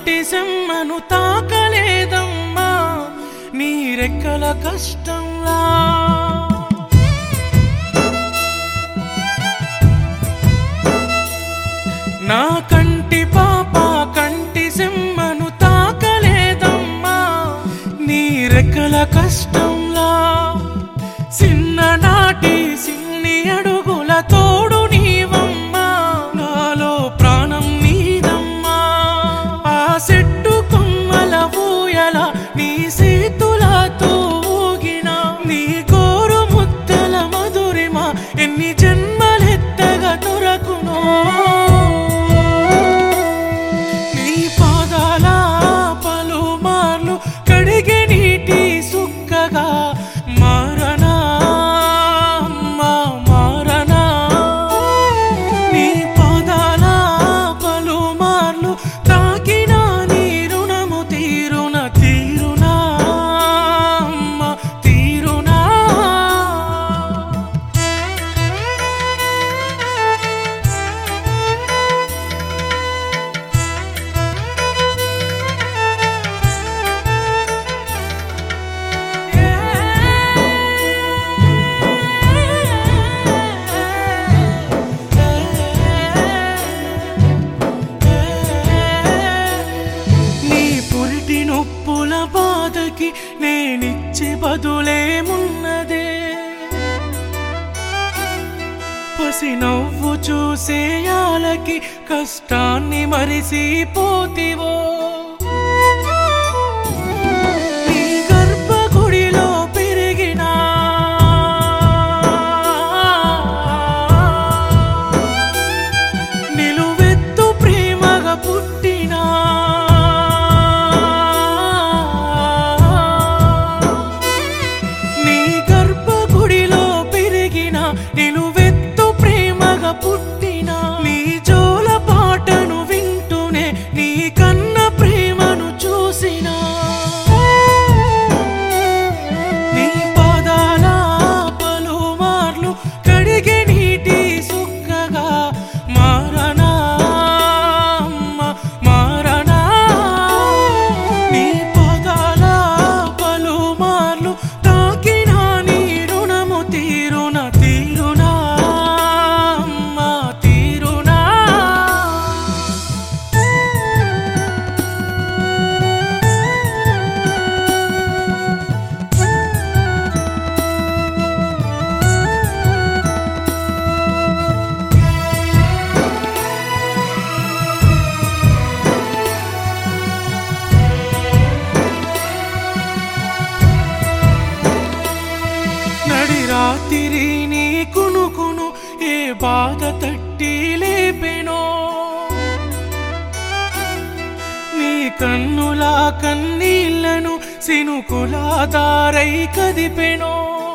కంటి సెమ్మను తాకలేదమ్మా నీ రెక్కల కష్టంలా నా కంటి పాప కంటి సెమ్మను తాకలేదమ్మా నీ రెక్కల కష్టంలా చిన్ననాటి సిన్ని అడుగుల తోడు నీవమ్మా నాలో ప్రాణం నీదమ్మా ఆ చెట్టు కొమ్మల ఊయల నీ సేతులతో ఊగిన నీ కోరు ముద్దల మధురిమ ఎన్ని జన్మలెత్తగా దొరకునో నీ పాదాల పలుమార్లు కడిగే నీటి సుక్కగా మారనా అమ్మా మారనా నీ పాదాల పలుమార్లు తాకిన నీ రుణము తీరున తీరునా అమ్మ తీరునా నీ పురిటి నొప్పుల బాధకి నేనిచ్చే బదులేమున్నదే పసి నవ్వు చూసేయాలకి కష్టాన్ని మరిసిపోతివో నీ గర్భగుడిలో పెరిగినా నిలువెత్తు ప్రేమగా పుట్టినా నీ గర్భగుడిలో పెరిగిన నిలువెత్తు ప్రేమగా పుట్టిన నీ జోల పాటను వింటూనే నీ కన్న ప్రేమను చూసినా నీ పాదాల పలుమార్లు కడిగే నీటి సుక్కగా మారనా అమ్మ మారనా నీ పాదాల పలుమార్లు తాకిన నీ రుణము తీరున తీరునా అమ్మ తీరునా నడి రాత్రి నీ కునుకును ఏ బాధ తట్టి లేపెనో నీ కన్నులా కన్నీళ్లను సినుకులా దారై కదిపెనో